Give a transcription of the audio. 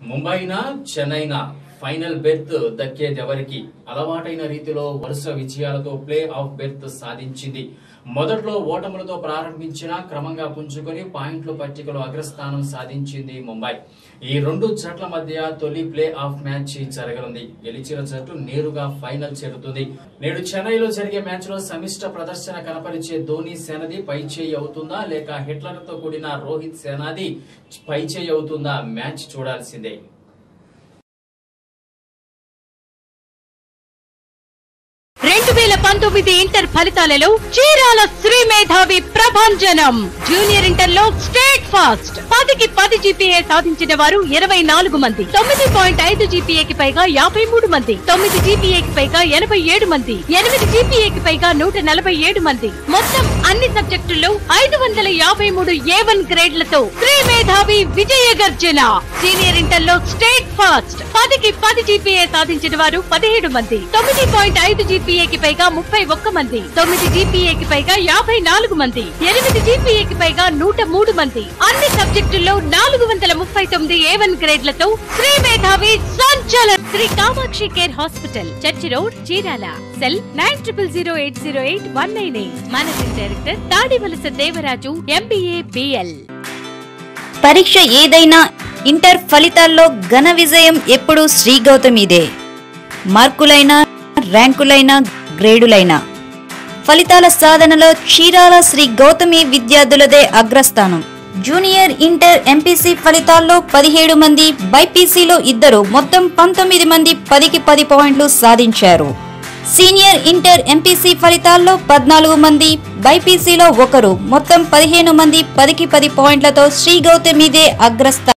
ముంబైనా చెన్నైనా final berth దక్కేదెవరికి అలవాటైన రీతిలో వరుస విజయాలతో ప్లే ఆఫ్ బెర్త్ సాధించింది మొదట్లో ఓటములతో ప్రారంభించిన క్రమంగా పుంజుకొని పాయింట్ల పట్టికలో అగ్రస్థానం సాధించింది ముంబై ఈ రెండు జట్ల మధ్య తొలి ప్లే ఆఫ్ మ్యాచ్ జరగనుంది గెలిచిన జట్టు నేరుగా ఫైనల్ చేరుతుంది నేడు చెన్నైలో జరిగే మ్యాచ్ లో సమిష్ట ప్రదర్శన కనపరిచే ధోని సేనది పైచేయి అవుతుందా లేక హిట్లర్తో కూడిన రోహిత్ సేనాది పైచేయి అవుతుందా మ్యాచ్ చూడాల్సిందే రెండు వేల పంతొమ్మిది ఇంటర్ ఫలితాలలో చీరాల శ్రీ మేధావి ప్రభంజనం జూనియర్ ఇంటర్ లో స్టేట్ ఫాస్ట్ పదికి పది జీపీఏ సాధించిన వారు ఇరవై నాలుగు మంది తొమ్మిది పాయింట్ ఐదు జీపీఏకి పైగా యాభై మూడు మంది తొమ్మిది జీపీఏకి పైగా ఎనభై ఏడు మంది ఎనిమిది జీపీఏకి పైగా నూట నలభై ఏడు మంది మొత్తం అన్ని సబ్జెక్టుల్లో ఐదు వందల యాభై మూడు ఏ వన్ గ్రేడ్లతో శ్రీ మేధావి విజయ గర్జన సీనియర్ ఇంటర్ లో స్టేట్ ఫాస్ట్ పదికి పది జీపీఏ సాధించిన వారు పదిహేడు మంది తొమ్మిది పాయింట్ ఐదు జీపీఏకి పైగా ముప్పై ఒక్క మంది తొమ్మిది జీపీఏకి పైగా యాభై నాలుగు మంది ఎనిమిది జీపీఏకి పైగా నూట మూడు మంది అన్ని సబ్జెక్టుల్లో నాలుగు వందల ముప్పై తొమ్మిది ఏ వన్ గ్రేడ్లతో శ్రీ మేధావి సంచలన్ Sri Kamakshi care hospital church road Chirala cell nine triple zero eight zero eight one nine eight managing director Tadivalasa Devaraju MBA BL పరీక్ష ఏదైనా ఇంటర్ ఫలితాల్లో ఘన విజయం ఎప్పుడూ శ్రీ గౌతమిదే మార్కులైనా ర్యాంకులైనా గ్రేడులైనా ఫలితాల సాధనలో చీరాల శ్రీ గౌతమి విద్యార్థులదే అగ్రస్థానం జూనియర్ ఇంటర్ ఎంపీసీ ఫలితాల్లో పదిహేడు మంది బైపీసీలో ఇద్దరు మొత్తం పంతొమ్మిది మంది పదికి పది పాయింట్లు సాధించారు సీనియర్ ఇంటర్ ఎంపీసీ ఫలితాల్లో పద్నాలుగు మంది బైపీసీలో ఒకరు మొత్తం పదిహేను మంది పదికి పది పాయింట్లతో శ్రీ గౌతమిదే అగ్రస్థానం